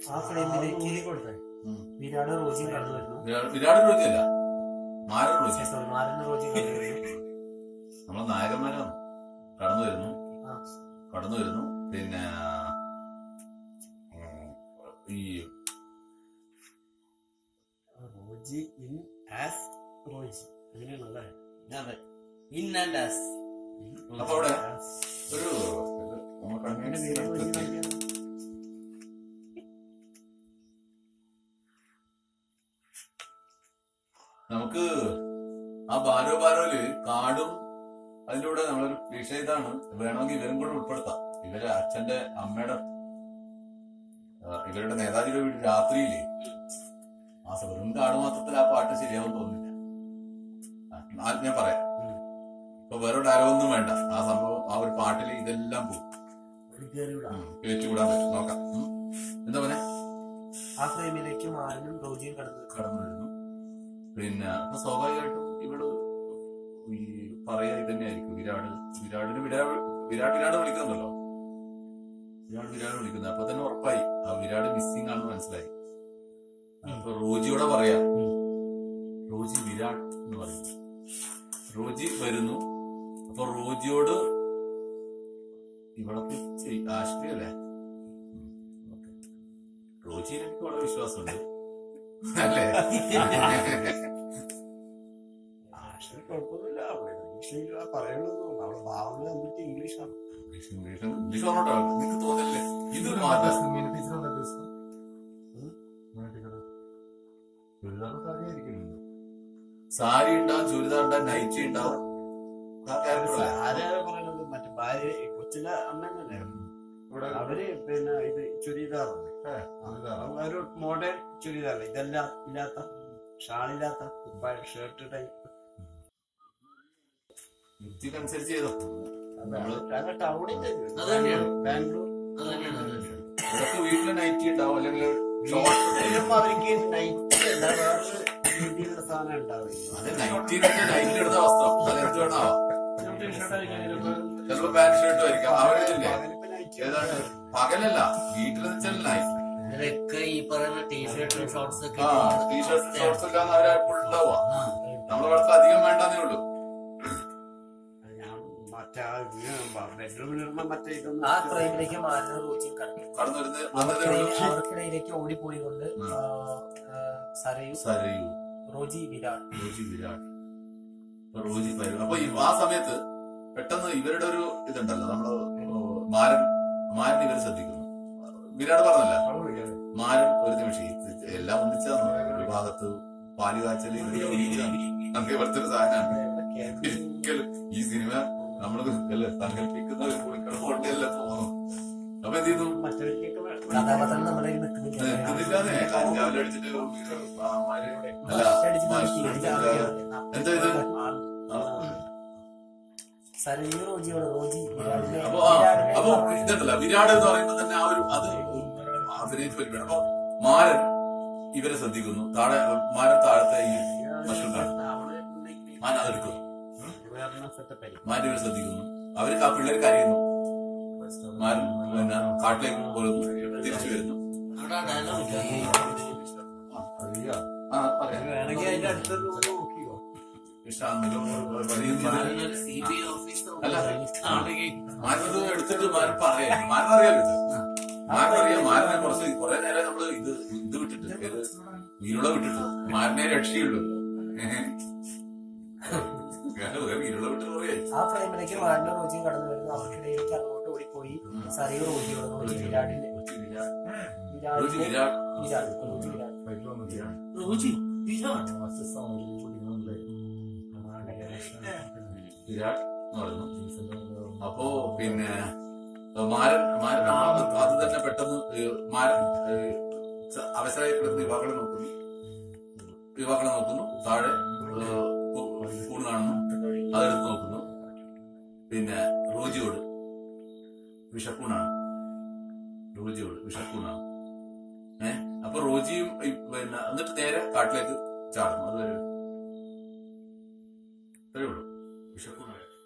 ആ ഫ്രെയിമിലേക്ക് കൊടുത്തേ ഉം. വിരാട് റോജിയും കടന്നു വരുന്നു വിരാട് വിരാട് രോഗിയല്ല മാരൻ രോഗി സോറി മാരൻ റോജിയും കടന്നു വരുന്നു നമ്മളെ നായകന്മാരാണ് കടന്നു വരുന്നു ആ. കടന്നു വരുന്നു പിന്നെ ഉം, ഈ റോജി ഇൻ ആസ് റോജി അങ്ങനെയാണല്ലേ അതെ ഇൻ ആൻഡ് ആസ് അപ്പൊ അവിടെ ഒരു നമുക്ക് അങ്ങനെ നമുക്ക് ആ ബാരോ ബാരോയില് കാടും അതിന്റെ കൂടെ നമ്മളൊരു വിഷയം ഇതാണ് വേണമെങ്കിൽ ഇവരും കൂടെ ഉൾപ്പെടുത്താം ഇവരെ അച്ഛന്റെ അമ്മയുടെ ആ, ഇവരുടെ നേതാജിയുടെ വീട് രാത്രിയില് ആ സ- വെറും കാട് മാത്രത്തിൽ ആ പാട്ട് ശരിയാവും തോന്നുന്നില്ല ആ, ആ, ഞാൻ പറയാം ഇപ്പൊ വേറെ ഡയലോഗൊന്നും വേണ്ട ആ സംഭവം ആ ഒരു പാട്ടിൽ ഇതെല്ലാം പോകും കേറ്റുവിടാൻ പറ്റും നോക്കാം ഉം. എന്താ പറയാ ആ ഫ്രെയിമിലേക്ക് മാരനും റോജിയും കടന്നു വരുന്നു കടന്നു വരുന്നു പിന്നെ അപ്പൊ സ്വാഭാവികമായിട്ടും ഇവിടെ ഈ പറയാ ഇത് തന്നെയായിരിക്കും വിരാട് വിരാടിന് വിരാട് വിരാട് വിരാട് വിളിക്കുന്നുണ്ടല്ലോ വിരാട് വിരാട് വിളിക്കുന്നത് അപ്പൊ തന്നെ ഉറപ്പായി ആ വിരാട് മിസ്സിംഗ് ആണെന്ന് മനസ്സിലായി അപ്പൊ റോജിയോടെ പറയാം റോജി വിരാട് എന്ന് പറയും റോജി വരുന്നു അപ്പൊ റോജിയോട് ഇവളൊക്കെ ആഷ്ട്രി അല്ലേ ഉം, ഓക്കേ. റോജിയിൽ എനിക്ക് വളരെ വിശ്വാസമുണ്ട് അല്ലേ ആശയം കുഴപ്പമൊന്നുമില്ല ഇംഗ്ലീഷിൽ പറയണത് നമ്മുടെ ഭാവന കമ്പ്ലീറ്റ് ഇംഗ്ലീഷാണ് ഇംഗ്ലീഷ് ഇംഗ്ലീഷ് ഇംഗ്ലീഷ് പറഞ്ഞോട്ടോ നിനക്ക് തോന്നല്ലേ ഇത് മാത്രം മീന ടീച്ചർ എന്താ ദിവസം സാരി ഉണ്ടാവും ചുരിദാർ ഉണ്ടാവും നൈറ്റി ഉണ്ടാവും ആ character അല്ലേ? ആരാ പറയണത് മറ്റേ ഭാര്യ കൊച്ചിലെ അമ്മന്നല്ലേ അവര് പിന്നെ ഇത് ചുരിദാറാണ് ഒരു മോഡേൺ ചുരിദാർ ഇതെല്ലാം ഇല്ലാത്ത ഷാളില്ലാത്ത കുപ്പായ ഷർട്ട് ടൈപ്പ് യുക്തിക്കനുസരിച്ച് ചെയ്തോ നമ്മള് ടൗണിന്റെ അത് തന്നെയാണ്. ബാംഗ്ലൂർ അത് തന്നെയാണ് അത് തന്നെയാണ് ഇതൊക്കെ വീട്ടില് നൈറ്റി ഉണ്ടാവും അല്ലെങ്കിൽ ഷോർട്ട് വീട്ടിലും അവർക്ക് നൈറ്റ് അല്ല വേറൊരു രീതിയിലുള്ള സാധനം ഉണ്ടാവില്ല അത് നൈറ്റി നൈറ്റി എടുത്ത വസ്ത്രം അത് എന്ത് വേണമാവാം ചിലപ്പോ പാന്റ് ഷർട്ടും ആയിരിക്കാം അവരില്ലേ ഏതാണ്ട് പകലല്ല വീട്ടിലെന്ന് വെച്ചാൽ നൈറ്റ് ഇവരൊക്കെ ഈ പറയുന്ന ടീഷർട്ടും ഷോർട്സ് ഒക്കെ ആ ടീഷർട്ട് ഷോർട്സ് ഒക്കെ അവരെ ഉണ്ടാവുക നമ്മളെ വളർത്ത അധികം വേണ്ടെന്നേ ഉള്ളൂ മറ്റേ ബെഡ്റൂമിലിടുമ്പോ മറ്റേ ഇതൊന്നും ആ ഫ്രെയിമിലേക്ക് മാരനും റോജിയും കടന്നു കടന്നു വരുന്നത് വന്നതേ ഉള്ളൂ അവർക്കിടയിൽ- അവർക്കിടയിലേക്ക് ഓടിപ്പോയിക്കൊണ്ട് ഉം. ആ, ആ, സരയു സരയു റോജി വിരാട് റോജി വിരാട് അപ്പൊ റോജി പൈരു അപ്പൊ ഈ- ആ സമയത്ത് പെട്ടെന്ന് ഇവരുടെ ഒരു ഇതുണ്ടല്ലോ നമ്മള് ഓ, മാരൻ മാരൻ ഇവർ ശ്രദ്ധിക്കുന്നു വിരാട് പറഞ്ഞല്ല മാരൻ ഒരു നിമിഷം ഇത് എല്ലാം ഒന്നിച്ചാന്ന് ഒരു ഭാഗത്ത് പാല് കാച്ചല് ഇവര് ഒന്നിച്ചാണ്. നമുക്ക് ഇവിടുത്തെ ഒരു സാധനമാണ് ഒരിക്കലും ഈ സിനിമ നമ്മൾ സങ്കല്പിക്കുന്ന ഒരു കുളിക്കടമോട്ടല്ല തോന്നുന്നു അപ്പൊ എന്ത് ചെയ്തു മറ്റവർക്കൊക്കെ വേ- കഥാപാത്രം നമ്മുടെ കയ്യിൽ നിൽക്കുന്നില്ല നിൽക്കുന്നില്ലാതെ കഞ്ചാവിൽ അടിച്ചിട്ട് ആ, മാര് അല്ല അടിച്ച് മാഷ് നിർത്തി. എന്താ ഇത് ആ. സരയു റോജിയോട് റോജി വിരാടിനെ അപ്പൊ ആ, വിരാടിനെ അപ്പൊ പറഞ്ഞു. ഇതുണ്ടല്ല വിരാട് എന്ന് പറയുമ്പോ തന്നെ ആ ഒരു അത് അഭിനയിച്ച് വരുമ്പോൾ അപ്പൊ മാരൻ ഇവരെ ശ്രദ്ധിക്കുന്നു താഴെ മാരൻ താഴത്തെ ഈ മഷ്റൂം കാണും അവിടെ ഉണ്ടെങ്കിൽ മാൻ അതെടുക്കുന്നു വേറെ സെറ്റപ്പ് ആയിരിക്കും മാൻ ഇവരെ ശ്രദ്ധിക്കുന്നു അവർക്ക് ആ പിള്ളേർ കരയുന്നു മാരൻ പിന്നെ കാട്ടിലേക്ക് പോകുന്നു തിരിച്ചു വരുന്നു അവിടെ ഡയലോഗ് ആ പറയാം വേണമെങ്കിൽ അതിന്റെ അടുത്തൊരു room നോക്കിയോ ഇഷ്ടമാണെങ്കിലും വലിയ രീതിയിൽ സി ബി ഐ ഓഫീസർ അല്ല. മാരനത് എടുത്തിട്ട് മാരൻ പറയാം മാരൻ അറിയാലോ ഇത് മാരൻ അറിയാം മാരനെ കുറച്ച് കുറെ നേരം നമ്മള് ഇത് ഇത് വിട്ടിട്ട് ഏത് വീരുള വിട്ടിട്ട് മാരനെ രക്ഷയുള്ളൂ ഏഹ്. വേറെ വേറെ വീരുള വിട്ട് കുറേ ആ ഫ്രെയിമിലേക്ക് മാരനും റോജിയും കടന്നു വരുന്നു അവർക്കിടയിലേക്ക് അങ്ങോട്ട് ഓടിപ്പോയി സരയു റോജിയോട് റോജി വിരാടിന്റെ റോജി വിരാടിന്റെ വിരാട് വിരാട് റോജി വിരാട് റോജി വിരാട് വിരാട് എന്ന് പറയുന്നു അപ്പോ പിന്നെ മാരൻ മാരൻ ആ അത് തന്നെ പെട്ടെന്ന് ഏഹ് മാരൻ ഏഹ് സ- അവസരമായി കിടക്കുന്ന യുവാക്കളെ നോക്കുന്നു യുവാക്കളെ നോക്കുന്നു താഴെ ഏഹ് കൂ- കൂണ് കാണുന്നു അതെടുത്ത് നോക്കുന്നു പിന്നെ റോജിയോട് വിഷക്കൂണാണ് റോജിയോട് വിഷക്കൂണാണ് ഏ അപ്പൊ റോജിയും ഈ പിന്നെ എന്നിട്ട് നേരെ കാട്ടിലേക്ക് ചാടുന്നു അതുവരെ ഇത്രയേ ഉള്ളൂ വിഷക്കൂണാണ്